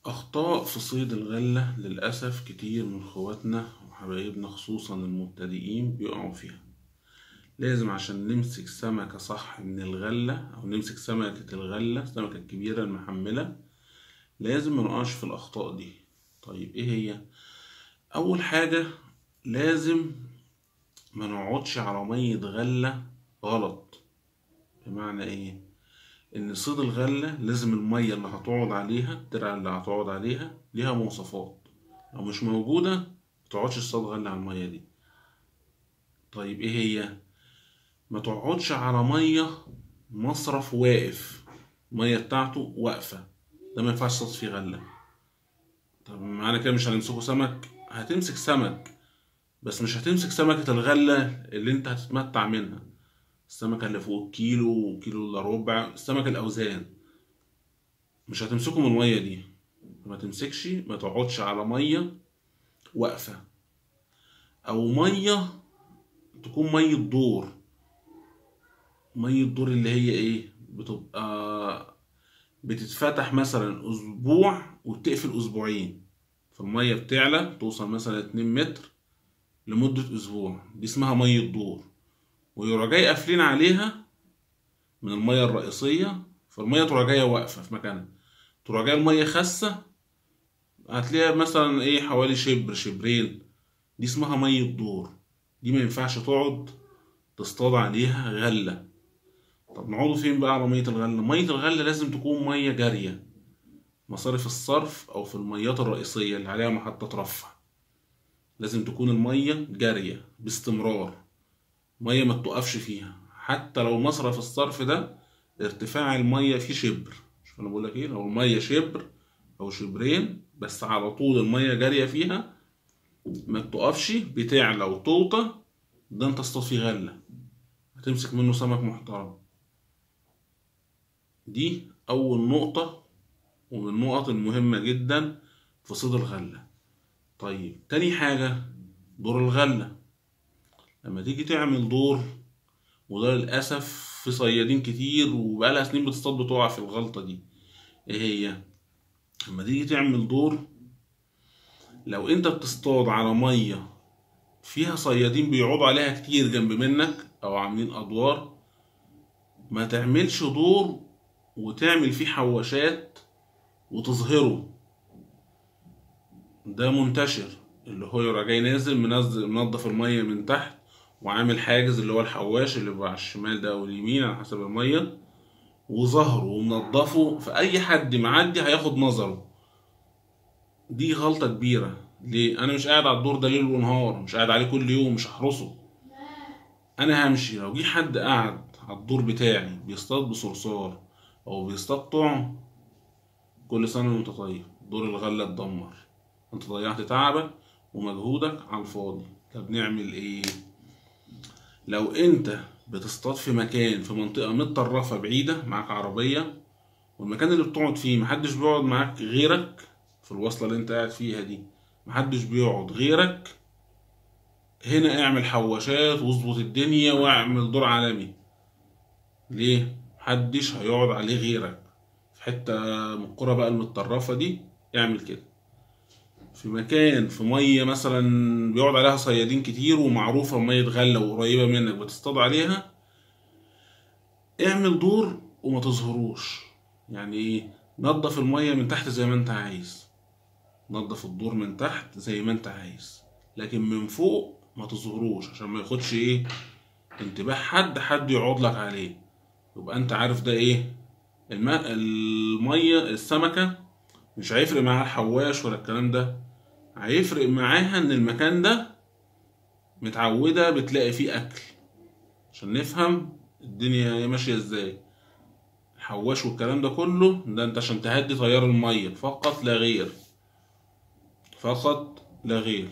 أخطاء في صيد الغلة للأسف كتير من خواتنا وحبايبنا خصوصا المبتدئين بيقعوا فيها لازم عشان نمسك سمكة صح من الغلة أو نمسك سمكة الغلة السمكة الكبيرة المحملة لازم منقعش في الأخطاء دي طيب إيه هي؟ أول حاجة لازم ما نقعدش على مية غلة غلط بمعنى إيه؟ ان صيد الغلة لازم المية اللي هتقعد عليها الترعة اللي هتقعد عليها ليها مواصفات لو مش موجودة متقعدش تصطاد غلة على المية دي طيب ايه هي ما تقعدش على مية مصرف واقف المية بتاعته واقفة ده ما ينفعش تصطاد فيه غلة طب معنى كده مش هنمسكه سمك هتمسك سمك بس مش هتمسك سمكة الغلة اللي انت هتتمتع منها السمكة اللي فوق كيلو وكيلو الا ربع السمك الأوزان مش هتمسكه من المية دي ما تمسكش ما تقعدش على مية واقفة أو مية تكون مية دور مية دور اللي هي ايه بتبقى بتتفتح مثلا أسبوع وبتقفل أسبوعين فالمية بتعلى توصل مثلا اتنين متر لمدة أسبوع دي اسمها مية دور ويروح جاي قافلين عليها من المية الرئيسية فالمية تروح جاية واقفة في مكانها تروح جاية المية خاسة هتلاقيها مثلا ايه حوالي شبر شبرين دي اسمها مية دور دي ما ينفعش تقعد تصطاد عليها غلة طب نقعدوا فين بقى على مية الغلة مية الغلة لازم تكون مية جارية مصارف الصرف أو في الميات الرئيسية اللي عليها محطة رفع لازم تكون المية جارية باستمرار مية ما تقفش فيها حتى لو مصرف الصرف ده ارتفاع المية فيه شبر شوف انا بقول لك ايه لو المية شبر او شبرين بس على طول المية جارية فيها ما تقفش بتعلى وتوطى ده انت اصطاد فيه غلة هتمسك منه سمك محترم دي اول نقطة ومن النقط المهمة جدا في صيد الغلة طيب تاني حاجة دور الغلة لما تيجي تعمل دور وده للأسف في صيادين كتير وبقالها سنين بتصطاد بتقع في الغلطة دي ايه هي لما تيجي تعمل دور لو انت بتصطاد على مية فيها صيادين بيقعدوا عليها كتير جنب منك او عاملين ادوار ما تعملش دور وتعمل فيه حواشات وتظهره ده منتشر اللي هو يبقى جاي نازل منزل منضف المية من تحت وعامل حاجز اللي هو الحواش اللي بيبقى على الشمال ده او اليمين على حسب المية وظهره ومنضفه فأي حد معدي هياخد نظره دي غلطة كبيرة ليه؟ أنا مش قاعد على الدور ده ليل ونهار مش قاعد عليه كل يوم مش هحرسه أنا همشي لو جه حد قاعد على الدور بتاعي بيصطاد بصرصار أو بيصطاد طعم كل سنة وأنت طيب دور الغلة اتدمر أنت ضيعت تعبك ومجهودك على الفاضي طب نعمل إيه؟ لو أنت بتصطاد في مكان في منطقة متطرفة بعيدة معاك عربية والمكان اللي بتقعد فيه محدش بيقعد معاك غيرك في الوصلة اللي انت قاعد فيها دي محدش بيقعد غيرك هنا اعمل حواشات واظبط الدنيا واعمل دور عالمي ليه؟ محدش هيقعد عليه غيرك في حتة من القرى بقى المتطرفة دي اعمل كده في مكان في مية مثلا بيقعد عليها صيادين كتير ومعروفة مية غلة وقريبة منك بتصطاد عليها اعمل دور وما تظهروش يعني ايه نظف المية من تحت زي ما انت عايز نظف الدور من تحت زي ما انت عايز لكن من فوق ما تظهروش عشان ما ياخدش ايه انتباه حد حد يقعد لك عليه يبقى انت عارف ده ايه الماء المية السمكة مش هيفرق معاها الحواش ولا الكلام ده هيفرق معاها ان المكان ده متعودة بتلاقي فيه اكل عشان نفهم الدنيا هي ماشية ازاي الحواش والكلام ده كله ده انت عشان تهدي تيار المية فقط لا غير فقط لا غير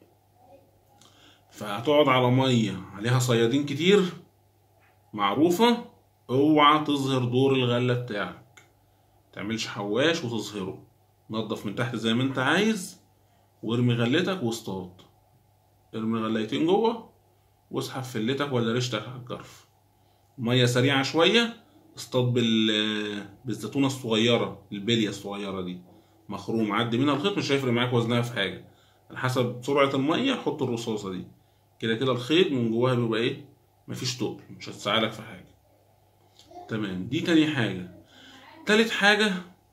فهتقعد على مية عليها صيادين كتير معروفة اوعى تظهر دور الغلة بتاعك متعملش حواش وتظهره نضف من تحت زي ما انت عايز وارمي غلتك واصطاد ارمي غليتين جوه واسحب فلتك ولا ريشتك على الجرف مية سريعة شوية اصطاد بال بالزيتونة الصغيرة البلية الصغيرة دي مخروم عدي منها الخيط مش هيفرق معاك وزنها في حاجه على حسب سرعه الميه حط الرصاصه دي كده كده الخيط من جواها بيبقى ايه مفيش تقل مش هتساعدك في حاجه تمام دي تاني حاجه تالت حاجه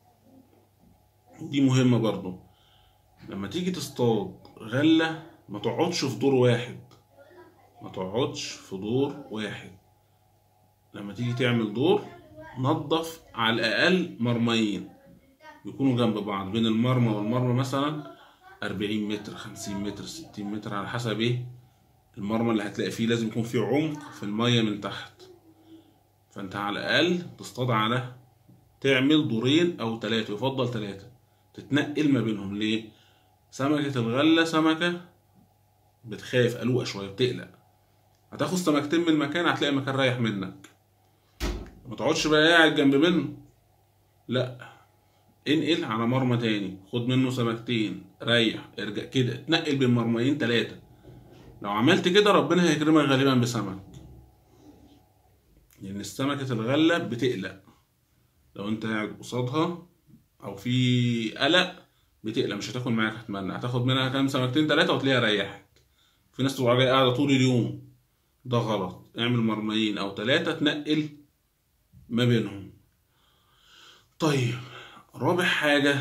دي مهمه برضو لما تيجي تصطاد غله ما تقعدش في دور واحد ما تقعدش في دور واحد لما تيجي تعمل دور نظف على الأقل مرميين يكونوا جنب بعض بين المرمى والمرمى مثلا أربعين متر خمسين متر ستين متر على حسب إيه المرمى اللي هتلاقي فيه لازم يكون فيه عمق في المية من تحت فأنت على الأقل تصطاد على تعمل دورين أو تلاتة يفضل تلاتة تتنقل ما بينهم ليه؟ سمكة الغلة سمكة بتخاف قلوقة شوية بتقلق هتاخد سمكتين من المكان هتلاقي المكان رايح منك ما تقعدش بقى قاعد جنب منه لا انقل على مرمى تاني خد منه سمكتين ريح ارجع كده اتنقل بين مرميين تلاتة لو عملت كده ربنا هيكرمك غالبا بسمك لان السمكة الغلة بتقلق لو انت قاعد قصادها او في قلق بتقلق مش هتاكل معاك هتمنى هتاخد منها كام سمكتين تلاتة وتلاقيها ريحت في ناس تبقى قاعدة طول اليوم ده غلط اعمل مرميين او تلاتة تنقل ما بينهم طيب رابع حاجة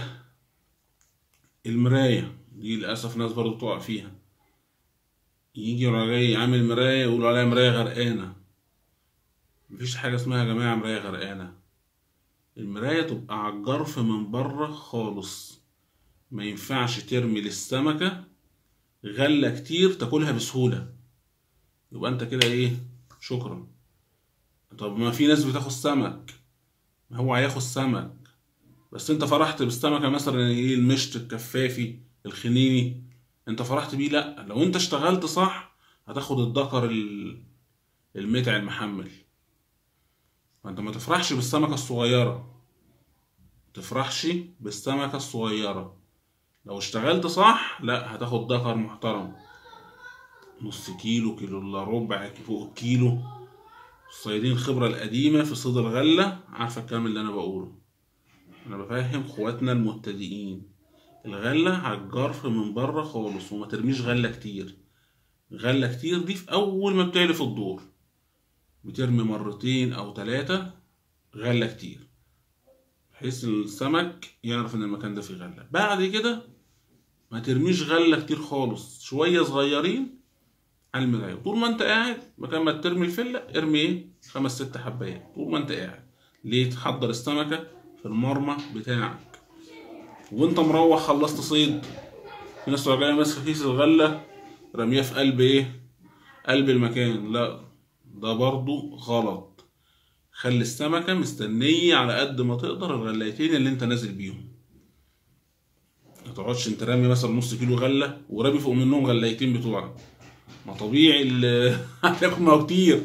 المراية دي للأسف ناس برضو بتقع فيها يجي راجل عامل مراية يقولوا عليها مراية غرقانة مفيش حاجة اسمها يا جماعة مراية غرقانة المراية تبقى على الجرف من بره خالص ما ينفعش ترمي للسمكة غلة كتير تاكلها بسهولة يبقى انت كده ايه شكرا طب ما في ناس بتاخد سمك ما هو هياخد سمك بس انت فرحت بالسمكه مثلا ايه المشط الكفافي الخنيني انت فرحت بيه لا لو انت اشتغلت صح هتاخد الدكر المتع المحمل فانت ما تفرحش بالسمكه الصغيره تفرحش بالسمكه الصغيره لو اشتغلت صح لا هتاخد دكر محترم نص كيلو كيلو الا ربع فوق الكيلو الصيادين الخبرة القديمة في صيد الغلة عارفة الكلام اللي أنا بقوله أنا بفهم خواتنا المبتدئين الغلة على الجرف من بره خالص وما ترميش غلة كتير غلة كتير دي في أول ما بتعلف الدور بترمي مرتين أو تلاتة غلة كتير بحيث السمك يعرف إن المكان ده فيه غلة بعد كده ما ترميش غلة كتير خالص شوية صغيرين على المراية طول ما انت قاعد مكان ما ترمي الفلة ارمي ايه خمس ست حبايات طول ما انت قاعد ليه تحضر السمكة في المرمى بتاعك وانت مروح خلصت صيد في ناس تبقى جايه ماسكه كيس الغله رميه في قلب ايه قلب المكان لا ده برضو غلط خلي السمكة مستنية على قد ما تقدر الغلايتين اللي انت نازل بيهم ما تقعدش انت رامي مثلا نص كيلو غلة ورامي فوق منهم غلايتين بتوعك ما طبيعي ال- هتاكل ما هو كتير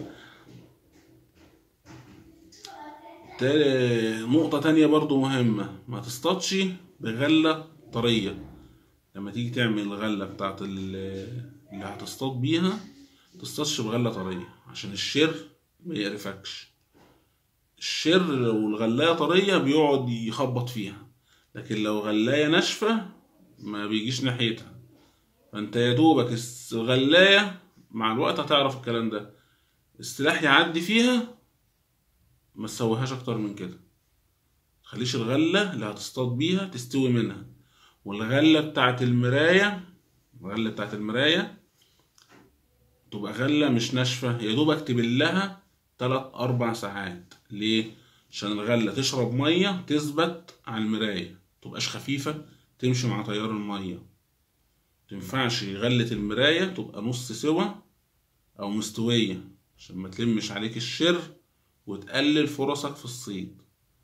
تا- نقطة تانية برضو مهمة ما تصطادش بغلة طرية لما تيجي تعمل الغلة بتاعت ال- اللي هتصطاد بيها تصطادش بغلة طرية عشان الشر ما يقرفكش الشر لو الغلاية طرية بيقعد يخبط فيها لكن لو غلاية ناشفة ما بيجيش ناحيتها فانت يا دوبك الغلاية مع الوقت هتعرف الكلام ده السلاح يعدي فيها ما تسويهاش اكتر من كده تخليش الغلة اللي هتصطاد بيها تستوي منها والغلة بتاعت المراية الغلة بتاعت المراية تبقى غلة مش ناشفة يا دوبك تبلها تلات أربع ساعات ليه؟ عشان الغلة تشرب مية تثبت على المراية متبقاش خفيفة تمشي مع تيار المية متنفعش غلة المراية تبقى نص سوا أو مستوية عشان ما تلمش عليك الشر وتقلل فرصك في الصيد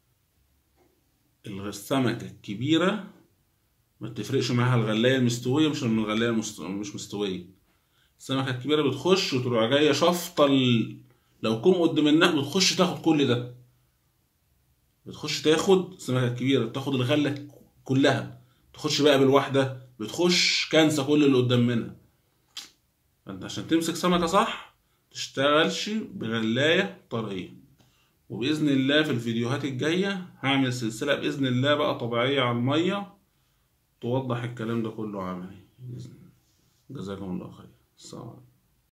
السمكة الكبيرة ما بتفرقش معاها الغلاية المستوية مش من الغلاية المست... مش مستوية السمكة الكبيرة بتخش وتروح جاية شافطة ال... لو كوم قدام النهر بتخش تاخد كل ده بتخش تاخد السمكة الكبيرة بتاخد الغلة كلها تخش بقى بالواحدة بتخش كنسة كل اللي قدام منها فانت عشان تمسك سمكة صح تشتغلش بغلاية طرية وبإذن الله في الفيديوهات الجاية هعمل سلسلة بإذن الله بقى طبيعية على المية توضح الكلام ده كله عملي بإذن الله جزاكم الله خير السلام عليكم